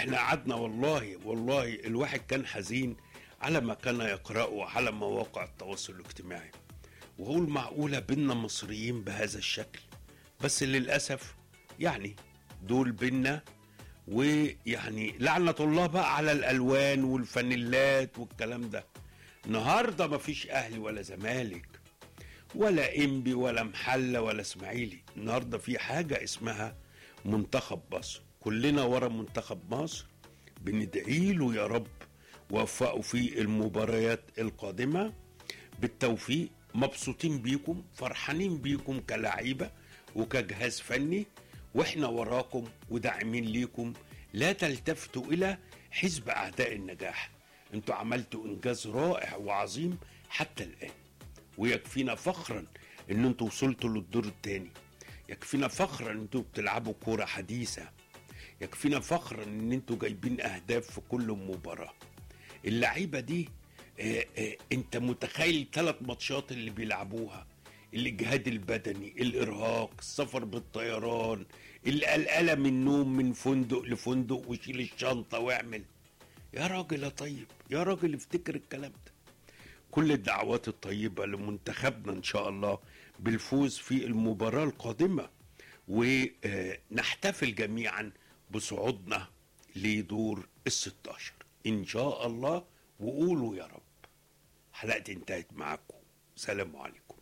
احنا قعدنا والله والله الواحد كان حزين على ما كان يقرأه على مواقع التواصل الاجتماعي وأقول معقولة بينا مصريين بهذا الشكل بس للأسف يعني دول بينا ويعني لعنة الله بقى على الألوان والفانيلات والكلام ده النهارده مفيش أهلي ولا زمالك ولا إنبي ولا محلة ولا إسماعيلي النهارده في حاجة اسمها منتخب مصر كلنا ورا منتخب مصر بندعي له يا رب وفقه في المباريات القادمة بالتوفيق مبسوطين بيكم فرحانين بيكم كلاعيبة وكجهاز فني واحنا وراكم وداعمين ليكم لا تلتفتوا الى حزب اعداء النجاح انتوا عملتوا انجاز رائع وعظيم حتى الان ويكفينا فخرا ان انتوا وصلتوا للدور الثاني يكفينا فخرا ان انتوا بتلعبوا كوره حديثه يكفينا فخرا ان انتوا جايبين اهداف في كل مباراه اللعيبه دي آه، آه، انت متخيل الثلاث ماتشات اللي بيلعبوها الاجهاد البدني الارهاق السفر بالطيران القلقله من النوم من فندق لفندق وشيل الشنطه واعمل يا راجل يا طيب يا راجل افتكر الكلام ده كل الدعوات الطيبه لمنتخبنا ان شاء الله بالفوز في المباراه القادمه ونحتفل جميعا بصعودنا لدور ال 16 ان شاء الله وقولوا يا رب حلقتي انتهت معاكم سلام عليكم